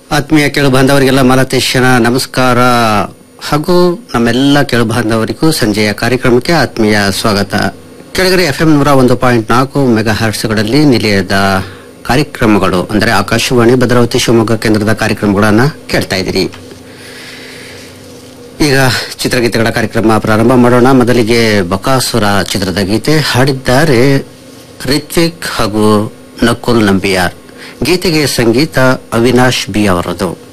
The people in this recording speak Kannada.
ಆತ್ಮೀಯ ಕೇಳು ಬಾಂಧವರಿಗೆಲ್ಲ ಮಾಲತೇಶನ ನಮಸ್ಕಾರ ಹಾಗೂ ನಮ್ಮೆಲ್ಲ ಕೇಳು ಬಾಂಧವರಿಗೂ ಸಂಜೆಯ ಕಾರ್ಯಕ್ರಮಕ್ಕೆ ಆತ್ಮೀಯ ಸ್ವಾಗತ ಕೆಳಗರೆ ಎಫ್ ಎಂ ನೂರ ಒಂದು ಪಾಯಿಂಟ್ ನಾಲ್ಕು ಮೆಗಾ ಹರ್ಟ್ಸ್ಗಳಲ್ಲಿ ನಿಲಯದ ಕಾರ್ಯಕ್ರಮಗಳು ಅಂದರೆ ಆಕಾಶವಾಣಿ ಭದ್ರಾವತಿ ಶಿವಮೊಗ್ಗ ಕೇಂದ್ರದ ಕಾರ್ಯಕ್ರಮಗಳನ್ನ ಕೇಳ್ತಾ ಇದ್ದೀರಿ ಈಗ ಚಿತ್ರಗೀತೆಗಳ ಕಾರ್ಯಕ್ರಮ ಪ್ರಾರಂಭ ಮಾಡೋಣ ಮೊದಲಿಗೆ ಬಕಾಸುರ ಚಿತ್ರದ ಗೀತೆ ಹಾಡಿದ್ದಾರೆ ರಿತ್ವಿಕ್ ಹಾಗೂ ನಕುಲ್ ನಂಬಿಯಾರ್ ಗೀತೆಗೆ ಸಂಗೀತ ಅವಿನಾಶ್ ಬಿ ಅವರದು